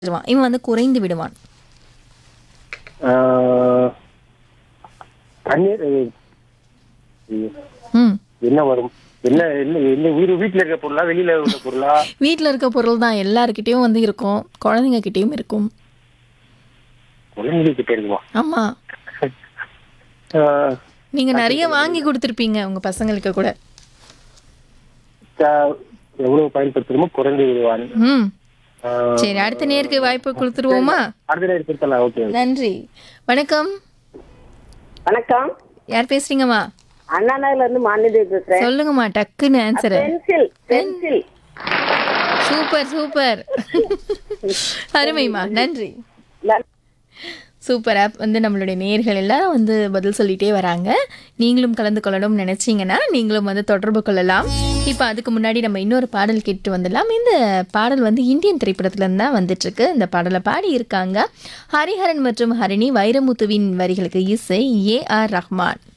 விடுவான் இவன் வந்து குறைந்து விடுவான் ஆஹ், தண்ணீர் ஐயோ, ம் என்ன வரும் என்ன என்ன என்ன வீடு வீட்டுல இருக்க பொருளா வெளியில உள்ள பொருளா வீட்டில் இருக்க பொருள் தான் எல்லாருக்கிட்டேயும் வந்து இருக்கும் குழந்தைங்க கிட்டேயும் இருக்கும் குழந்தைங்க கிட்ட இருக்குமா ஆமாம் ஆஹ், நீங்கள் நிறைய வாங்கி கொடுத்துருப்பீங்க உங்கள் பசங்களுக்கு கூட த- எவ்வளவு பயன்படுத்தணுமோ குறைந்து விடுவான் ம் ஆஹ், சரி அடுத்த நேருக்கு வாய்ப்பு கொடுத்துருவோமா அடுத்த நேரம் கொடுத்தலாம் ஓகே நன்றி வணக்கம் வணக்கம் யார் பேசுறீங்கம்மா அண்ணா நகர்ல இருந்து மாநிதி பேசுறேன் சொல்லுங்கம்மா டக்குன்னு answer pencil pencil super super அருமைம்மா நன்றி சூப்பர் ஆப் வந்து நம்மளுடைய நேர்கள் எல்லாம் வந்து பதில் சொல்லிட்டே வராங்க நீங்களும் கலந்து கொள்ளணும்னு நினைச்சீங்கன்னா நீங்களும் வந்து தொடர்பு கொள்ளலாம் இப்போ அதுக்கு முன்னாடி நம்ம இன்னொரு பாடல் கேட்டு வந்துடலாம் இந்த பாடல் வந்து இந்தியன் திரைப்படத்துல இருந்து தான் வந்துட்டு இருக்கு இந்த பாடலை பாடி இருக்காங்க ஹரிஹரன் மற்றும் ஹரிணி வைரமுத்துவின் வரிகளுக்கு இசை ஏ ஆர் ரஹ்மான்